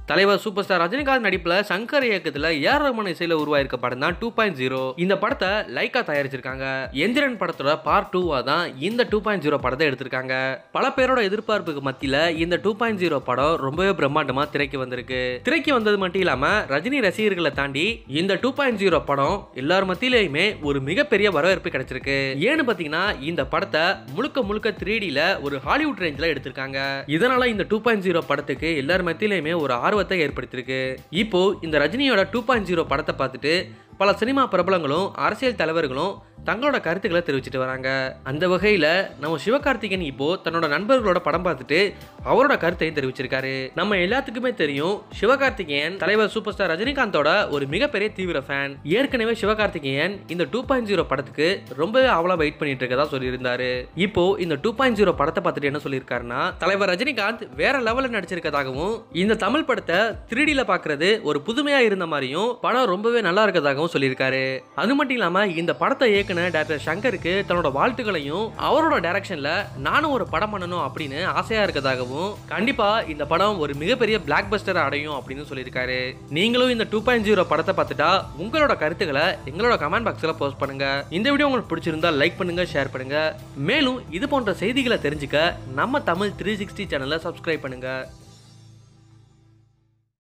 தலைவர் super star Rajinikanth நடிப்புல சங்கர் இயக்கத்துல ஏஆர் ரஹ்மான் இசையில உருவாயிருக்க படம் தான் டூ பாயிண்ட் ஜீரோ இந்த படத்தை லைக்கா தயாரிச்சிருக்காங்க எந்திரன் படத்தோட பார்ட் டூவா தான் இந்த டூ பாயிண்ட் ஜீரோ படத்தை எடுத்திருக்காங்க பல பேரோட எதிர்பார்ப்புக்கு மத்தியில இந்த டூ பாயிண்ட் ஜீரோ படம் ரொம்பவே பிரம்மாண்டமா திரைக்கு வந்திருக்கு திரைக்கு வந்தது மட்டும் இல்லாம ரஜினி ரசிகர்களை தாண்டி இந்த டூ பாயிண்ட் ஜீரோ படம் எல்லார் மத்தியிலையுமே ஒரு மிகப்பெரிய வரவேற்பு கிடைச்சிருக்கு ஏன்னு பாத்தீங்கன்னா இந்த படத்தை முழுக்க முழுக்க த்ரீ டில ஒரு ஹாலிவுட் ரேஞ்சில் எடுத்திருக்காங்க இதனால இந்த டூ பாயிண்ட் ஜீரோ படத்துக்கு எல்லார் மத்தியிலையுமே ஒரு ஆர்வத்தை ஏற்படுத்தியிருக்கு இப்போ இந்த ரஜினியோட டூ பாயிண்ட் ஜீரோ படத்தை பார்த்துட்டு பல சினிமா பிரபலங்களும் அரசியல் தலைவர்களும் தங்களோட கருத்துக்களை தெரிவிச்சிட்டு வராங்க அந்த வகையில் நம்ம சிவகார்த்திகேயன் இப்போ தன்னோட நண்பர்களோட படம் பார்த்துட்டு அவரோட கருத்தையும் தெரிவிச்சிருக்காரு நம்ம எல்லாத்துக்குமே தெரியும் சிவகார்த்திகேயன் தலைவர் சூப்பர் ஸ்டார் ரஜினிகாந்தோட ஒரு மிகப்பெரிய தீவிர ஃபேன் ஏற்கனவே சிவகார்த்திகேயன் இந்த டூ பாயிண்ட் ஜீரோ படத்துக்கு ரொம்பவே அவ்வளோ வெயிட் பண்ணிட்டு இருக்கதா சொல்லியிருந்தாரு இப்போ இந்த டூ பாயிண்ட் ஜீரோ படத்தை பார்த்துட்டு என்ன சொல்லியிருக்காருன்னா தலைவர் ரஜினிகாந்த் வேற லெவலில் நடிச்சிருக்கதாகவும் இந்த தமிழ் படத்தை த்ரீடியில் பார்க்கறது ஒரு புதுமையா இருந்த மாதிரியும் படம் ரொம்பவே நல்லா இருக்கதாகவும் சொல்லியிருக்காரு அது மட்டும் இல்லாம இந்த படத்தை இயக்குன டேரக்டர் சங்கருக்கு தன்னோட வாழ்த்துக்களையும் அவரோட டைரக்ஷன்ல நானும் ஒரு படம் பண்ணணும் அப்படின்னு ஆசையா இருக்கதாகவும் கண்டிப்பா இந்த படம் ஒரு மிகப்பெரிய பிளாக் பஸ்டர் அடையும் அப்படின்னு சொல்லியிருக்காரு நீங்களும் இந்த டூ பாயிண்ட் ஜீரோ படத்தை பார்த்துட்டா உங்களோட கருத்துக்களை எங்களோட கமெண்ட் பாக்ஸ்ல போஸ்ட் பண்ணுங்க இந்த வீடியோ உங்களுக்கு பிடிச்சிருந்தா லைக் பண்ணுங்க ஷேர் பண்ணுங்க மேலும் இது போன்ற செய்திகளை தெரிஞ்சுக்க நம்ம தமிழ் த்ரீ சிக்ஸ்டி சேனலை சப்ஸ்கிரைப் பண்ணுங்க